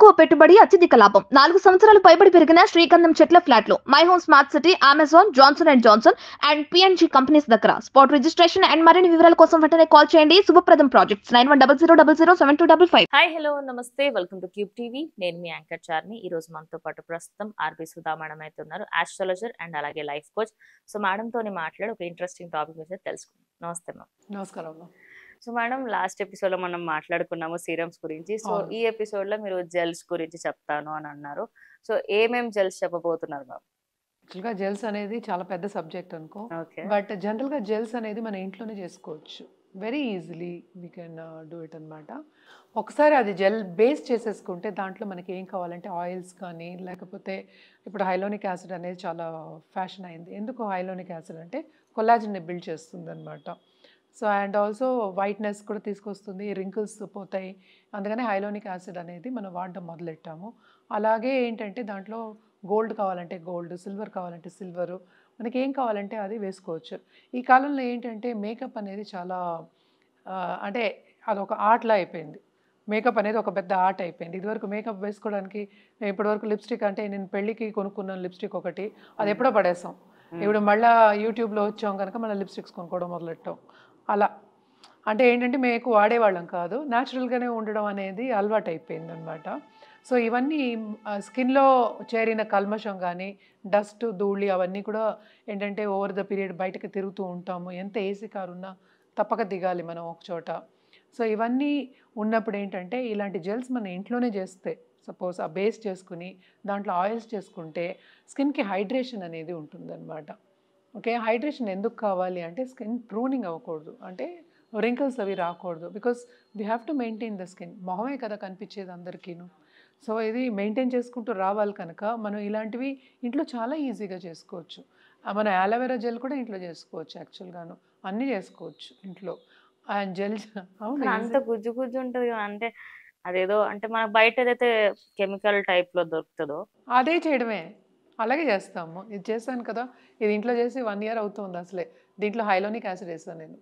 తక్కువ పెట్టుబడి అత్యధిక లాభం నాలుగు సంవత్సరాలు పైబడి పెరిగిన శ్రీగంధం చెట్ల ఫ్లాట్లు My Home Smart City Amazon Johnson and Johnson and PNG companies దగ్గర స్పాట్ రిజిస్ట్రేషన్ అండ్ మరిన్ని వివరాల కోసం వెంటనే కాల్ చేయండి Shubhapradam projects nine one double zero double zero seven two double five hi hello నమస్తే వెల్కమ్ టు క్యూబ్ టీవీ నేను మీ anchor చార్ని ఈ రోజు మనతో పాటు ప్రస్తుతం ఆర్బి సుధా మేడం అయితే ఉన్నారు ఆస్ట్రాలజర్ అండ్ అలాగే లైఫ్ కోచ్ సో మేడం తోని మాట్లాడి ఒక ఇంట్రెస్టింగ్ టాపిక్ మీద తెలుసుకుందాం నమస్తే మ్యామ్ నమస్కారం అమ్మా. సో మేడం లాస్ట్ ఎపిసోడ్ లో మనం మాట్లాడుకున్నాము సీరమ్స్ గురించి సో అవును. ఈ ఎపిసోడ్ లో మీరు జెల్స్ గురించి చెప్తాను అని అన్నారు సో ఏమేం జెల్స్ చెప్పబోతున్నారు మ్యామ్ యాక్చువల్గా జెల్స్ అనేది చాలా పెద్ద సబ్జెక్ట్ అనుకో ఓకే బట్ జనరల్గా జెల్స్ అనేది మన ఇంట్లోనే చేసుకోవచ్చు very easily we can do it అనమాట ఒకసారి అది జెల్ బేస్ చేసేసుకుంటే దాంట్లో మనకి ఏం కావాలంటే ఆయిల్స్ కానీ లేకపోతే ఇప్పుడు హైలోనిక్ యాసిడ్ అనేది చాలా ఫ్యాషన్ అయింది ఎందుకు హైలోనిక్ యాసిడ్ అంటే కొలాజిన్ని బిల్డ్ చేస్తుంది అనమాట సో అండ్ ఆల్సో వైట్నెస్ కూడా తీసుకొస్తుంది రింకిల్స్ పోతాయి అందుకని హైలోనిక్ యాసిడ్ అనేది మనం వాడడం మొదలెట్టాము అలాగే ఏంటంటే దాంట్లో గోల్డ్ కావాలంటే గోల్డ్ సిల్వర్ కావాలంటే సిల్వరు మనకి ఏం కావాలంటే అది వేసుకోవచ్చు ఈ కాలంలో ఏంటంటే మేకప్ అనేది చాలా ఆ, అంటే అదొక ఆర్ట్లా అయిపోయింది మేకప్ అనేది ఒక పెద్ద ఆర్ట్ అయిపోయింది ఇదివరకు మేకప్ వేసుకోవడానికి ఇప్పటివరకు లిప్స్టిక్ అంటే నేను పెళ్ళికి కొనుక్కున్నాను లిప్స్టిక్ ఒకటి అది ఎప్పుడో పడేసాం ఇప్పుడు మళ్ళీ యూట్యూబ్లో వచ్చాం కనుక మళ్ళీ లిప్స్టిక్స్ కొనుక్కోవడం మొదలెట్టాం అలా అంటే ఏంటంటే మేము ఎక్కువ వాడేవాళ్ళం కాదు న్యాచురల్గానే ఉండడం అనేది అలవాటు అయిపోయింది అనమాట సో ఇవన్నీ స్కిన్లో చేరిన కల్మషం కానీ డస్ట్ ధూళి అవన్నీ కూడా ఏంటంటే ఓవర్ ద పీరియడ్ బయటకు తిరుగుతూ ఉంటాము ఎంత ఏసీ కారు ఉన్నా తప్పక దిగాలి మనం ఒక చోట సో ఇవన్నీ ఉన్నప్పుడు ఏంటంటే ఇలాంటి జెల్స్ మన ఇంట్లోనే చేస్తే సపోజ్ ఆ బేస్ చేసుకుని దాంట్లో ఆయిల్స్ చేసుకుంటే స్కిన్కి హైడ్రేషన్ అనేది ఉంటుందన్నమాట ఓకే హైడ్రేషన్ ఎందుకు కావాలి అంటే స్కిన్ ప్రూనింగ్ అవ్వకూడదు అంటే రింకిల్స్ అవి రాకూడదు because we have to maintain the skin మొహమే కదా కనిపించేది అందరికీను సో ఇది మెయింటైన్ చేసుకుంటూ రావాలి కనుక మనం ఇలాంటివి ఇంట్లో చాలా ఈజీగా చేసుకోవచ్చు ఆ, మన అలోవెరా జెల్ కూడా ఇంట్లో చేసుకోవచ్చు యాక్చువల్గాను అన్నీ చేసుకోవచ్చు ఇంట్లో అండ్ జెల్ అవును కానీ అంత easy. గుజ్జు గుజ్జు ఉంటది కదా, అంటే అదేదో అంటే మన బయట ఏదైతే కెమికల్ టైప్ లో దొరుకుతుందో అదే చేయడమే అలాగే చేస్తాము ఇది చేశాను కదా ఇది ఇంట్లో చేసి వన్ ఇయర్ అవుతుంది అసలే దీంట్లో హైలోనిక్ యాసిడ్ వేసాను నేను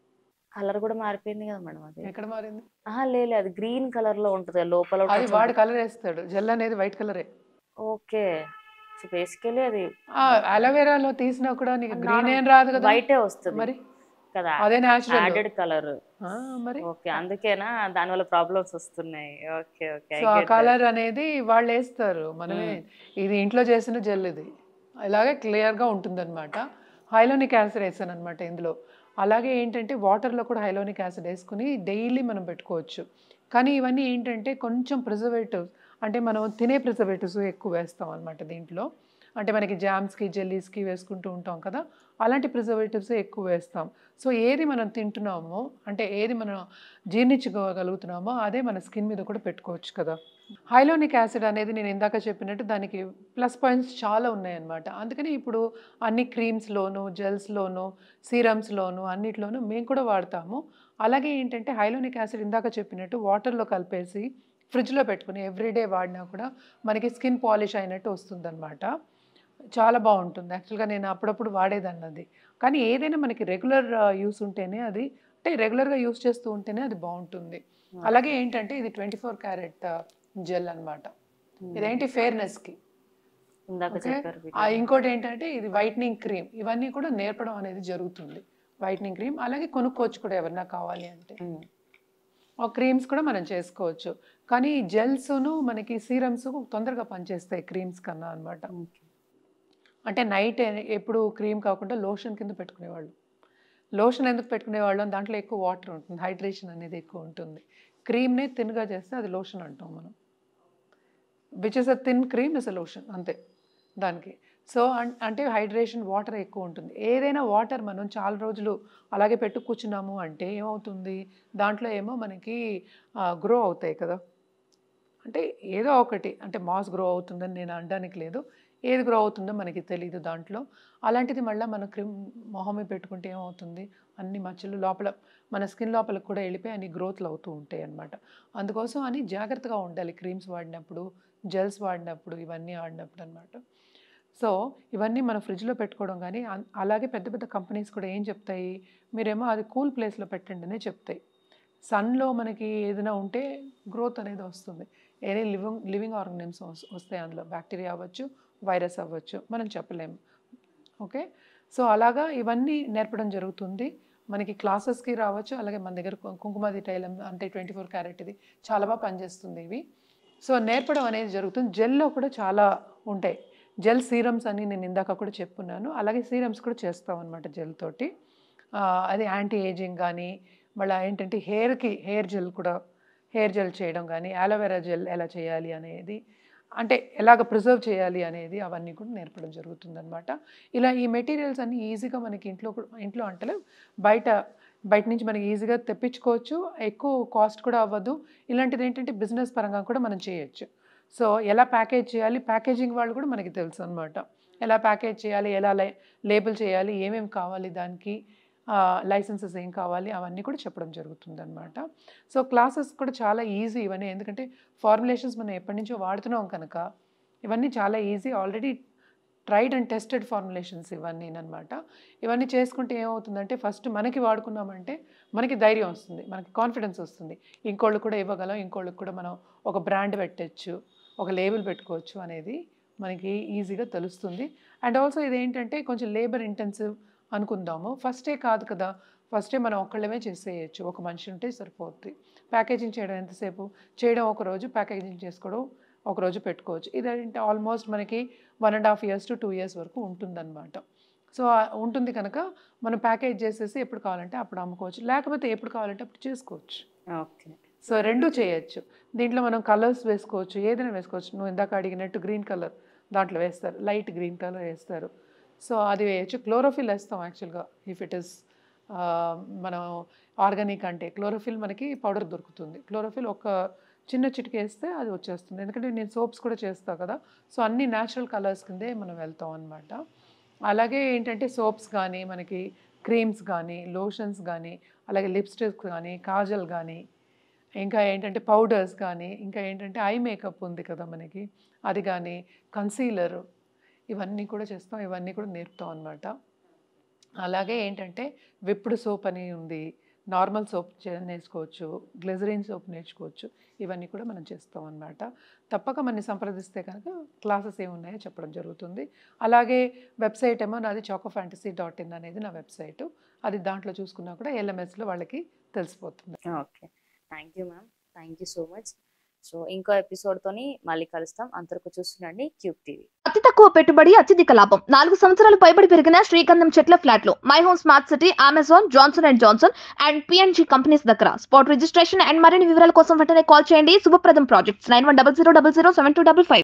కలర్ కూడా మారిపోయింది కదా మేడం అది ఎక్కడ మారింది ఆహా లేదు అది గ్రీన్ కలర్ లో ఉంటది కదా, లోపల అది కొంచెం- వాడు కలర్ వేస్తాడు జెల్ అనేది వైట్ కలరే ఓకే సో బేసికలీ అది అలోవెరాలో తీసినా కూడా నీకు నాన్న గ్రీన్ ఏం రాదు కదా వైటే వస్తుంది మరి కదా అదే న్యాచురల్ యాడెడ్ కలర్ మరి ఓకే అందుకేనా దాని వల్ల ప్రాబ్లమ్స్ వస్తున్నాయి ఓకే ఓకే సో ఆ కలర్ అనేది వాళ్ళు వేస్తారు మనమే ఇది ఇంట్లో చేసిన జెల్ ఇది ఇలాగే క్లియర్గా ఉంటుందన్నమాట హైలోనిక్ యాసిడ్ వేసాను అనమాట ఇందులో అలాగే ఏంటంటే వాటర్లో కూడా హైలోనిక్ యాసిడ్ వేసుకుని డైలీ మనం పెట్టుకోవచ్చు కానీ ఇవన్నీ ఏంటంటే కొంచెం ప్రిజర్వేటివ్స్ అంటే మనం తినే ప్రిజర్వేటివ్స్ ఎక్కువ వేస్తాం అనమాట దీంట్లో అంటే మనకి జామ్స్కి జెల్లీస్కి వేసుకుంటూ ఉంటాం కదా అలాంటి ప్రిజర్వేటివ్స్ ఎక్కువ వేస్తాం సో ఏది మనం తింటున్నామో అంటే ఏది మనం జీర్ణించుకోగలుగుతున్నామో అదే మన స్కిన్ మీద కూడా పెట్టుకోవచ్చు కదా హైలోనిక్ యాసిడ్ అనేది నేను ఇందాక చెప్పినట్టు దానికి ప్లస్ పాయింట్స్ చాలా ఉన్నాయన్నమాట అందుకని ఇప్పుడు అన్ని క్రీమ్స్లోను జెల్స్లోను సీరమ్స్లోను అన్నిట్లోనూ మేము కూడా వాడతాము అలాగే ఏంటంటే హైలోనిక్ యాసిడ్ ఇందాక చెప్పినట్టు వాటర్లో కలిపేసి ఫ్రిడ్జ్లో పెట్టుకుని ఎవ్రీడే వాడినా కూడా మనకి స్కిన్ పాలిష్ అయినట్టు వస్తుందన్నమాట చాలా బాగుంటుంది యాక్చువల్గా నేను అప్పుడప్పుడు వాడేదాన్ని అది కానీ ఏదైనా మనకి రెగ్యులర్ యూస్ ఉంటేనే అది అంటే రెగ్యులర్గా యూస్ చేస్తూ ఉంటేనే అది బాగుంటుంది అలాగే ఏంటంటే ఇది ట్వంటీ ఫోర్ క్యారెట్ జెల్ అనమాట ఇదేంటి ఫేర్నెస్కి ఇందాక ఓకే చెప్పారు ఆ, ఇంకోటి ఏంటంటే ఇది వైట్నింగ్ క్రీమ్ ఇవన్నీ కూడా నేర్పడం అనేది జరుగుతుంది వైట్నింగ్ క్రీమ్ అలాగే కొనుక్కోవచ్చు కూడా ఎవరన్నా కావాలి అంటే ఉమ్. ఆ క్రీమ్స్ కూడా మనం చేసుకోవచ్చు కానీ జెల్స్ను మనకి సీరమ్స్ తొందరగా పనిచేస్తాయి క్రీమ్స్ కన్నా అనమాట ఓకే. అంటే నైట్ ఎప్పుడు క్రీమ్ కాకుండా లోషన్ కింద పెట్టుకునేవాళ్ళు లోషన్ ఎందుకు పెట్టుకునేవాళ్ళు దాంట్లో ఎక్కువ వాటర్ ఉంటుంది హైడ్రేషన్ అనేది ఎక్కువ ఉంటుంది క్రీమ్నే థిన్గా చేస్తే అది లోషన్ అంటాం మనం which is a thin cream is a lotion అంతే దానికి సో అంటే హైడ్రేషన్ వాటర్ ఎక్కువ ఉంటుంది ఏదైనా వాటర్ మనం చాలా రోజులు అలాగే పెట్టు కూర్చున్నాము అంటే ఏమవుతుంది దాంట్లో ఏమో మనకి గ్రో అవుతాయి కదా అంటే ఏదో ఒకటి అంటే మాస్ గ్రో అవుతుందని నేను అనడానికి లేదు ఏది గ్రో అవుతుందో మనకి తెలియదు దాంట్లో అలాంటిది మళ్ళీ మన క్రిమ్ మొహమే పెట్టుకుంటే ఏమవుతుంది అన్ని మచ్చలు లోపల మన స్కిన్ లోపలికి కూడా వెళ్ళిపోయి అన్ని గ్రోత్లు అవుతూ ఉంటాయి అన్నమాట అందుకోసం అని జాగ్రత్తగా ఉండాలి క్రీమ్స్ వాడినప్పుడు జెల్స్ వాడినప్పుడు ఇవన్నీ వాడినప్పుడు అనమాట సో ఇవన్నీ మనం ఫ్రిడ్జ్లో పెట్టుకోవడం కానీ అన్- అలాగే పెద్ద పెద్ద కంపెనీస్ కూడా ఏం చెప్తాయి మీరేమో అది కూల్ ప్లేస్లో పెట్టండి అనే చెప్తాయి సన్లో మనకి ఏదైనా ఉంటే గ్రోత్ అనేది వస్తుంది ఎనీ లివింగ్ లివింగ్ ఆర్గనిమ్స్ వస్తాయి అందులో బ్యాక్టీరియా అవ్వచ్చు వైరస్ అవ్వచ్చు మనం చెప్పలేము ఓకే సో అలాగా ఇవన్నీ నేర్పడం జరుగుతుంది మనకి క్లాసెస్కి రావచ్చు అలాగే మన దగ్గర కు- కుంకుమాది తైలం అంటే ట్వంటీ ఫోర్ క్యారెట్ ఇది చాలా బాగా పనిచేస్తుంది ఇవి సో నేర్పడం అనేది జరుగుతుంది జెల్లో కూడా చాలా ఉంటాయి జెల్ సీరమ్స్ అని నేను ఇందాక కూడా చెప్పున్నాను అలాగే సీరమ్స్ కూడా చేస్తాం అనమాట జెల్ తోటి ఆ, అది యాంటీ ఏజింగ్ కానీ మళ్ళీ ఏంటంటే హెయిర్కి హెయిర్ జెల్ కూడా హెయిర్ జెల్ చేయడం కానీ అలోవెరా జెల్ ఎలా చేయాలి అనేది అంటే ఎలాగ ప్రిజర్వ్ చేయాలి అనేది అవన్నీ కూడా నేర్పడం జరుగుతుందన్నమాట ఇలా ఈ మెటీరియల్స్ అన్నీ ఈజీగా మనకి ఇంట్లో కూడా- ఇంట్లో అంటే బయట బయట నుంచి మనకి ఈజీగా తెప్పించుకోవచ్చు ఎక్కువ కాస్ట్ కూడా అవ్వదు ఇలాంటిది ఏంటంటే బిజినెస్ పరంగా కూడా మనం చేయొచ్చు సో ఎలా ప్యాకేజ్ చేయాలి ప్యాకేజింగ్ వాళ్ళు కూడా మనకి తెలుసు అనమాట ఎలా ప్యాకేజ్ చేయాలి ఎలా లే లేబుల్ చేయాలి ఏమేమి కావాలి దానికి లైసెన్సెస్ ఏం కావాలి అవన్నీ కూడా చెప్పడం జరుగుతుంది అనమాట సో క్లాసెస్ కూడా చాలా ఈజీ ఇవన్నీ ఎందుకంటే ఫార్ములేషన్స్ మనం ఎప్పటి నుంచో వాడుతున్నాం కనుక ఇవన్నీ చాలా easy already tried and tested formulations ఇవన్నీ అనమాట ఇవన్నీ చేసుకుంటే ఏమవుతుందంటే ఫస్ట్ మనకి వాడుకున్నామంటే మనకి ధైర్యం వస్తుంది మనకి కాన్ఫిడెన్స్ వస్తుంది ఇంకోళ్ళు కూడా ఇవ్వగలం ఇంకోళ్ళకి కూడా మనం ఒక బ్రాండ్ పెట్టచ్చు ఒక లేబుల్ పెట్టుకోవచ్చు అనేది మనకి ఈజీగా తెలుస్తుంది అండ్ ఆల్సో ఇది ఏంటంటే కొంచెం లేబర్ ఇంటెన్సివ్ అనుకుందాము ఫస్టే కాదు కదా ఫస్టే మనం ఒక్కళ్ళమే చేసేయచ్చు ఒక మనిషి ఉంటే సరిపోద్ది ప్యాకేజింగ్ చేయడం ఎంతసేపు చేయడం ఒక రోజు ప్యాకేజింగ్ చేసుకోవడం ఒక రోజు పెట్టుకోవచ్చు ఇదంటే ఆల్మోస్ట్ మనకి one and half years to two years వరకు ఉంటుందన్నమాట సో ఆ ఉంటుంది కనుక మనం ప్యాకేజ్ చేసేసి ఎప్పుడు కావాలంటే అప్పుడు అమ్ముకోవచ్చు లేకపోతే ఎప్పుడు కావాలంటే అప్పుడు చేసుకోవచ్చు ఓకే సో రెండు చేయొచ్చు దీంట్లో మనం కలర్స్ వేసుకోవచ్చు ఏదైనా వేసుకోవచ్చు నువ్వు ఇందాక అడిగినట్టు గ్రీన్ కలర్ దాంట్లో వేస్తారు లైట్ గ్రీన్ కలర్ వేస్తారు సో అది వేయచ్చు క్లోరోఫిల్ వేస్తాం యాక్చువల్గా ఇఫ్ ఇట్ ఇస్ మనం ఆర్గానిక్ అంటే క్లోరోఫిల్ మనకి పౌడర్ దొరుకుతుంది క్లోరోఫిల్ ఒక చిన్న చిటిక వేస్తే అది వచ్చేస్తుంది ఎందుకంటే నేను సోప్స్ కూడా చేస్తాను కదా సో అన్ని న్యాచురల్ కలర్స్ కిందే మనం వెళ్తాం అనమాట అలాగే ఏంటంటే సోప్స్ కానీ మనకి క్రీమ్స్ కానీ లోషన్స్ కానీ అలాగే లిప్స్టిక్స్ కానీ కాజల్ కానీ ఇంకా ఏంటంటే పౌడర్స్ కానీ ఇంకా ఏంటంటే ఐ మేకప్ ఉంది కదా మనకి అది కానీ కన్సీలర్ ఇవన్నీ కూడా చేస్తాం ఇవన్నీ కూడా నేర్పుతాం అనమాట అలాగే ఏంటంటే విప్పుడు సోప్ అని ఉంది నార్మల్ సోప్ నేర్చుకోవచ్చు గ్లెజరిన్ సోప్ నేర్చుకోవచ్చు ఇవన్నీ కూడా మనం చేస్తాం అనమాట తప్పక మనని సంప్రదిస్తే కనుక క్లాసెస్ ఏమున్నాయో చెప్పడం జరుగుతుంది అలాగే వెబ్సైట్ ఏమో నాది చాకో ఫ్యాంటసీ డాట్ ఇన్ అనేది నా వెబ్సైట్ అది దాంట్లో చూసుకున్నా కూడా ఎల్ఎంఎస్లో వాళ్ళకి తెలిసిపోతుంది okay thank you ma'am thank you so much so ఇంకో ఎపిసోడ్ తోని మళ్ళీ కలుస్తాం అంతవరకు చూస్తుండండి క్యూబ్ టీవీ అతి తక్కువ పెట్టుబడి అత్యధిక లాభం నాలుగు సంవత్సరాలు పైబడి పెరిగిన శ్రీగంధం చెట్ల ఫ్లాట్లు My Home Smart City Amazon Johnson and Johnson and PNG companies దగ్గర స్పాట్ రిజిస్ట్రేషన్ అండ్ మరిన్ని వివరాల కోసం వెంటనే కాల్ చేయండి Shubhapradam projects nine one double zero double zero seven two double five